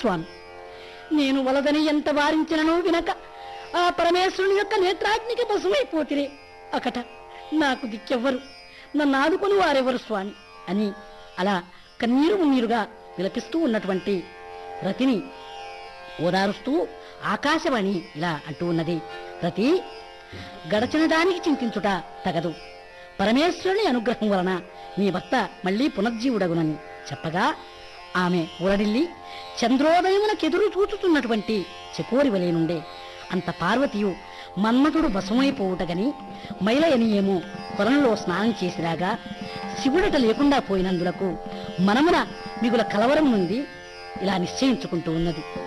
స్వామి నేను వలదని ఎంత వారించినను వినక ఆ పరమేశ్వరుని యొక్క నేత్రాగ్నికి పశువైపోతిరే అకట నాకు దిక్కెవ్వరు నన్ను ఆదుకొని వారెవరు స్వామి అని అలా కన్నీరు మున్నీరుగా విలపిస్తూ ఉన్నటువంటి రతిని ఓదారుస్తూ ఆకాశవాణి ఇలా అంటూ ఉన్నది రతి గడచిన దానికి చింతించుట తగదు పరమేశ్వరుని అనుగ్రహం వలన నీ భర్త మళ్ళీ పునర్జీవుడగునని చెప్పగా ఆమె ఊరడిల్లి చంద్రోదయమునకెదురు చూచుతున్నటువంటి చకోరి వలె నుండే అంత పార్వతియు మన్మథుడు వశమైపోవుటగని మైలయని ఏమో కొలంలో స్నానం చేసిరాగా శివుడట లేకుండా పోయినందులకు మనమున మిగుల కలవరం నుండి ఇలా నిశ్చయించుకుంటూ ఉన్నది